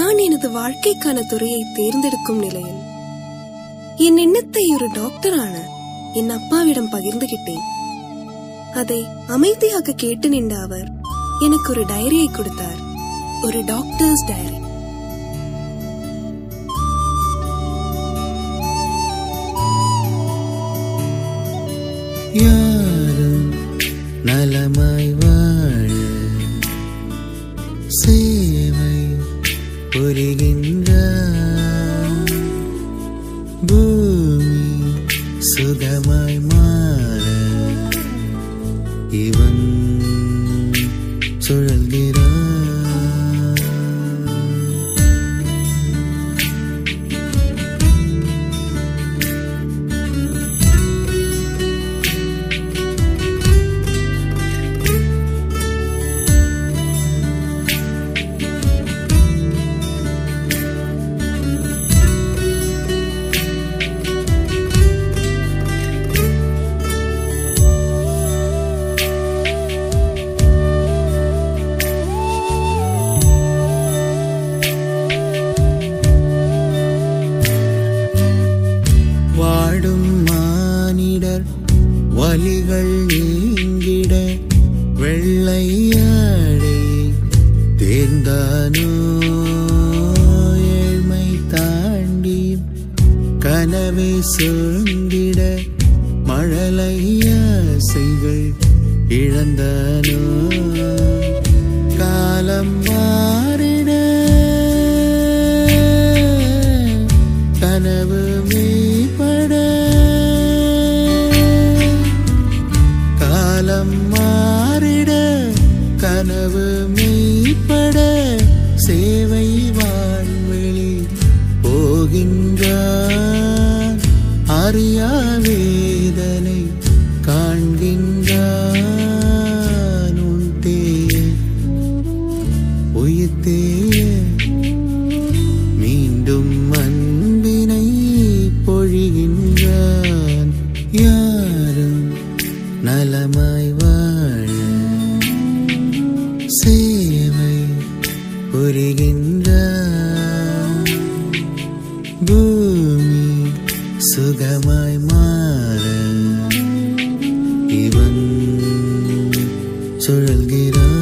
நான் எனது வாழ்க்கைக்கான துறையை தேர்ந்தெடுக்கும் நிலையில் என் எண்ணத்தை ஒரு டாக்டரான என் அப்பாவிடம் பகிர்ந்துகிட்டேன் அதை அமைதியாக கேட்டு நின்ற அவர் எனக்கு ஒரு டைரியை கொடுத்தார் ஒரு டாக்டர்ஸ் டைரி யாரும் நலமாய் வாழ சேவை புரிகின்றார் பூமி சுகமாய் மாற இவன் சுழல்கிறான் வாடும் மானிடர் வலிகள் நீங்கிட வெள்ளையாடை தேர்ந்தானோ ஏழ்மை தாண்டி கனவை சுருங்கிட மழலையாசைகள் இழந்தானோ காலம் மாறிட கனவு மீப்பட காலம் மாறிட கனவு மீப்பட சேவை வான்வெளி போகின்றான் அறியா வேதனை காண்கின்றான் உன் தேய உயிர்த்தேய மீண்டும் அன்பினை பொழிகின்றான் யாரும் நலமாய் வாழ சேவை புரிகின்றான் பூமி சுகமாய் மாற இவன் சுழல்கிறான்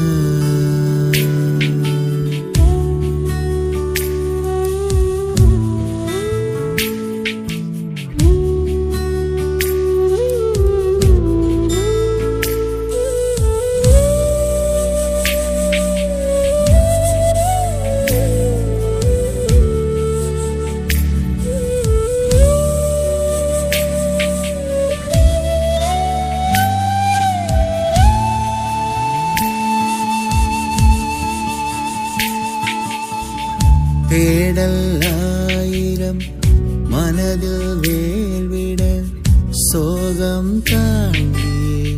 தேடல் ஆயிரம் மனதில் வேல்விட சோகம் தாண்டியே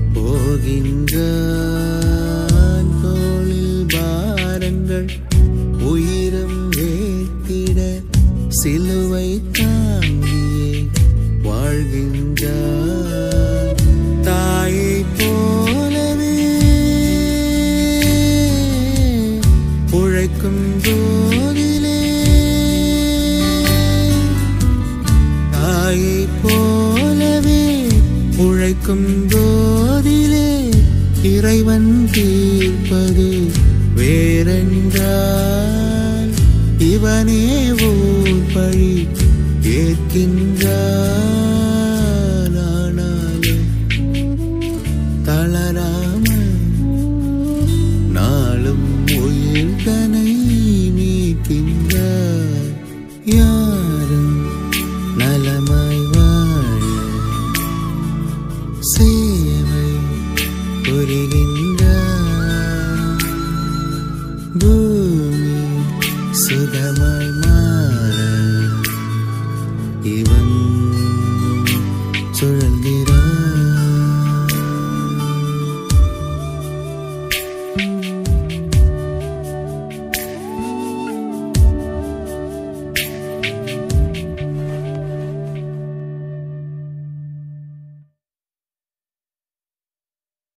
போகின்றான் தோளில் பாரங்கள் உயிரும் வேத்திட சிலுவை தாங்கியே வாழ்கின்றான் தாயை போலவே உழைக்கும் போதிலே தாயை போலவே உழைக்கும் போதிலே இறைவன் தீர்ப்பது வேறென்றால் இவனே ஊர் பழி ஏற்கின்றான் ஆனாலும் தளராமல் நாளும் உயிர்தனை மீட்கின்றார் யாரும் நலமாய் வாழ சேவை புரிகின்றார் பூமி சுகம்